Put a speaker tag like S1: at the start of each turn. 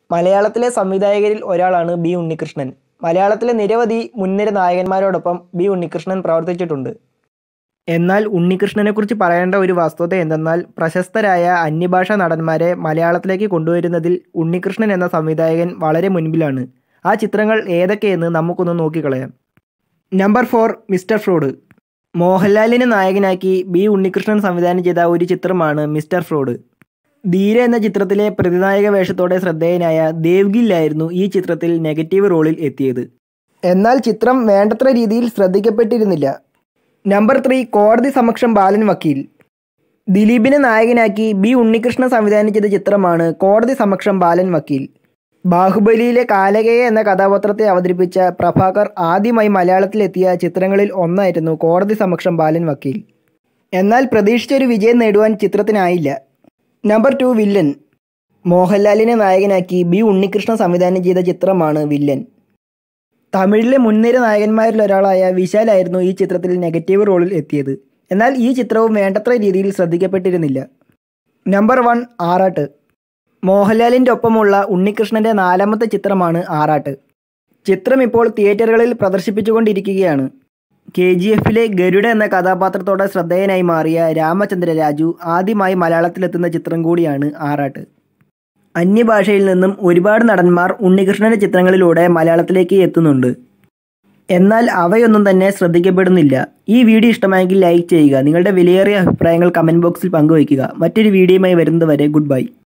S1: മലയാളത്തിലെ സംവിധായകരിൽ ഒരാളാണ് ബി ഉണ്ണികൃഷ്ണൻ മലയാളത്തിലെ നിരവധി മുൻനിര നായകന്മാരോടൊപ്പം ബി ഉണ്ണികൃഷ്ണൻ പ്രവർത്തിച്ചിട്ടുണ്ട് എന്നാൽ ഉണ്ണികൃഷ്ണനെക്കുറിച്ച് പറയേണ്ട ഒരു വസ്തുത എന്തെന്നാൽ പ്രശസ്തരായ അന്യഭാഷാ നടന്മാരെ മലയാളത്തിലേക്ക് കൊണ്ടുവരുന്നതിൽ ഉണ്ണികൃഷ്ണൻ എന്ന സംവിധായകൻ വളരെ മുൻപിലാണ് ആ ചിത്രങ്ങൾ ഏതൊക്കെയെന്ന് നമുക്കൊന്ന് നോക്കിക്കളയാം നമ്പർ ഫോർ മിസ്റ്റർ ഫ്രോഡ് മോഹൻലാലിനെ നായകനാക്കി ബി ഉണ്ണികൃഷ്ണൻ സംവിധാനം ചെയ്ത ഒരു ചിത്രമാണ് മിസ്റ്റർ ഫ്രോഡ് ധീര എന്ന ചിത്രത്തിലെ പ്രതിനായക വേഷത്തോടെ ശ്രദ്ധേയനായ ദേവ്ഗില്ലായിരുന്നു ഈ ചിത്രത്തിൽ നെഗറ്റീവ് റോളിൽ എത്തിയത് എന്നാൽ ചിത്രം വേണ്ടത്ര രീതിയിൽ ശ്രദ്ധിക്കപ്പെട്ടിരുന്നില്ല നമ്പർ ത്രീ കോടതി സമക്ഷം ബാലൻ വക്കീൽ ദിലീപിനെ നായകനാക്കി ബി ഉണ്ണികൃഷ്ണൻ സംവിധാനം ചെയ്ത ചിത്രമാണ് കോടതി സമക്ഷം ബാലൻ വക്കീൽ ബാഹുബലിയിലെ കാലകേയ എന്ന കഥാപാത്രത്തെ അവതരിപ്പിച്ച പ്രഭാകർ ആദ്യമായി മലയാളത്തിലെത്തിയ ചിത്രങ്ങളിൽ ഒന്നായിരുന്നു കോടതി സമക്ഷം ബാലൻ വക്കീൽ എന്നാൽ പ്രതീക്ഷിച്ചൊരു വിജയം നേടുവാൻ ചിത്രത്തിനായില്ല നമ്പർ ടു വില്ലൻ മോഹൻലാലിനെ നായകനാക്കി ബി ഉണ്ണികൃഷ്ണൻ സംവിധാനം ചെയ്ത ചിത്രമാണ് വില്ലൻ തമിഴിലെ മുൻനിര നായകന്മാരിൽ ഒരാളായ വിശാലായിരുന്നു ഈ ചിത്രത്തിൽ നെഗറ്റീവ് റോളിൽ എത്തിയത് എന്നാൽ ഈ ചിത്രവും വേണ്ടത്ര രീതിയിൽ ശ്രദ്ധിക്കപ്പെട്ടിരുന്നില്ല നമ്പർ വൺ ആറാട്ട് മോഹൻലാലിൻ്റെ ഒപ്പമുള്ള ഉണ്ണികൃഷ്ണൻ്റെ നാലാമത്തെ ചിത്രമാണ് ആറാട്ട് ചിത്രം ഇപ്പോൾ തിയേറ്ററുകളിൽ പ്രദർശിപ്പിച്ചുകൊണ്ടിരിക്കുകയാണ് കെ ജി എഫിലെ ഗരുഡ എന്ന കഥാപാത്രത്തോടെ ശ്രദ്ധേയനായി മാറിയ രാമചന്ദ്ര രാജു ആദ്യമായി മലയാളത്തിലെത്തുന്ന ചിത്രം കൂടിയാണ് ആറാട്ട് അന്യഭാഷയിൽ നിന്നും ഒരുപാട് നടന്മാർ ഉണ്ണികൃഷ്ണന്റെ ചിത്രങ്ങളിലൂടെ മലയാളത്തിലേക്ക് എത്തുന്നുണ്ട് എന്നാൽ അവയൊന്നും തന്നെ ശ്രദ്ധിക്കപ്പെടുന്നില്ല ഈ വീഡിയോ ഇഷ്ടമായെങ്കിൽ ലൈക്ക് ചെയ്യുക നിങ്ങളുടെ വിലയേറിയ അഭിപ്രായങ്ങൾ കമൻറ്റ് ബോക്സിൽ പങ്കുവയ്ക്കുക മറ്റൊരു വീഡിയോയുമായി വരുന്നത് വരെ ഗുഡ് ബൈ